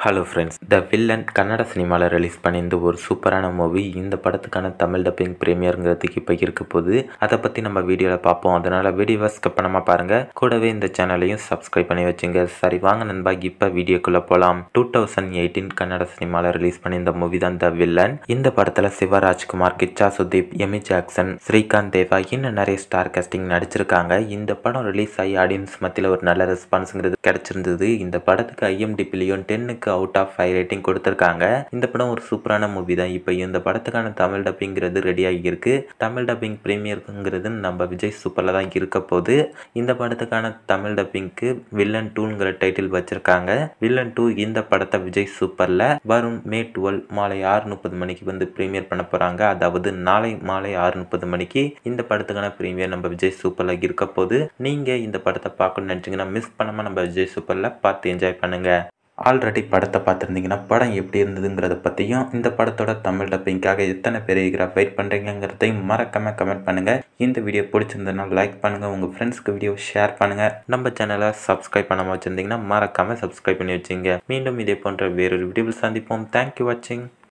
hello friends the villain Kannada சினிமாவில் release பண்ணியிருந்த ஒரு சூப்பரான மூவி இந்த படத்துக்கான தமிழ் டப்பிங் ப்ரீமியருங்கிறதுக்கு இப்போ இருக்க போகுது அதை பற்றி நம்ம வீடியோவில் பார்ப்போம் அதனால் வீடியோவை ஸ்கிப் பண்ணாமல் பாருங்கள் கூடவே இந்த சேனலையும் சப்ஸ்கிரைப் பண்ணி வச்சுங்க சரி வாங்க நண்பா இப்போ வீடியோக்குள்ளே போகலாம் டூ தௌசண்ட் எயிட்டீன் கன்னட சினிமாவில் ரிலீஸ் பண்ணியிருந்த மூவி தான் த வில்லன் இந்த படத்தில் சிவராஜ்குமார் கிச்சா சுதீப் எமி ஜாக்சன் ஸ்ரீகாந்த் தேவா இன்னும் நிறைய ஸ்டார் காஸ்டிங் நடிச்சிருக்காங்க இந்த படம் ரிலீஸ் ஆகி ஆடியன்ஸ் மத்தியில் ஒரு நல்ல ரெஸ்பான்ஸுங்கிறது கிடைச்சிருந்தது இந்த படத்துக்கு ஐஎம்டிபிலையும் டென்னுக்கு அவுட் ஆஃப் ஃபைவ் ரேட்டிங் கொடுத்துருக்காங்க இந்த படம் ஒரு சூப்பரான மூவி தான் இப்போ இந்த படத்துக்கான தமிழ் டப்பிங்கிறது ரெடி ஆகியிருக்கு தமிழ் டப்பிங் ப்ரீமியருங்கிறது நம்ம விஜய் சூப்பரில் தான் இருக்க போகுது இந்த படத்துக்கான தமிழ் டப்பிங்க்கு வில்லன் டூங்கிற டைட்டில் வச்சிருக்காங்க வில்லன் டூ இந்த படத்தை விஜய் சூப்பரில் வரும் மே டுவெல் மாலை ஆறு முப்பது மணிக்கு வந்து ப்ரீமியர் பண்ண போகிறாங்க அதாவது நாளை மாலை ஆறு முப்பது மணிக்கு இந்த படத்துக்கான ப்ரீமியர் நம்ம விஜய் சூப்பரில் இருக்க போது நீங்கள் இந்த படத்தை பார்க்கணும்னு நினச்சிங்கன்னா மிஸ் பண்ணாமல் நம்ம விஜய் சூப்பரில் பார்த்து என்ஜாய் பண்ணுங்கள் ஆல்ரெடி படத்தை பார்த்துருந்தீங்கன்னா படம் எப்படி இருந்ததுங்கிறத பற்றியும் இந்த படத்தோட தமிழ் டப்பிங்காக எத்தனை பேர் இருக்கிறா வெயிட் பண்ணுறீங்கிறதையும் மறக்காமல் கமெண்ட் பண்ணுங்கள் இந்த வீடியோ பிடிச்சிருந்ததுன்னா லைக் பண்ணுங்கள் உங்கள் ஃப்ரெண்ட்ஸ்க்கு வீடியோ ஷேர் பண்ணுங்கள் நம்ம சேனலை சப்ஸ்கிரைப் பண்ணாமல் வச்சுருந்தீங்கன்னா மறக்காமல் சப்ஸ்கிரைப் பண்ணி வச்சுங்க மீண்டும் இதே போன்ற வேறொரு வீடியோவில் சந்திப்போம் தேங்க்யூ வாட்சிங்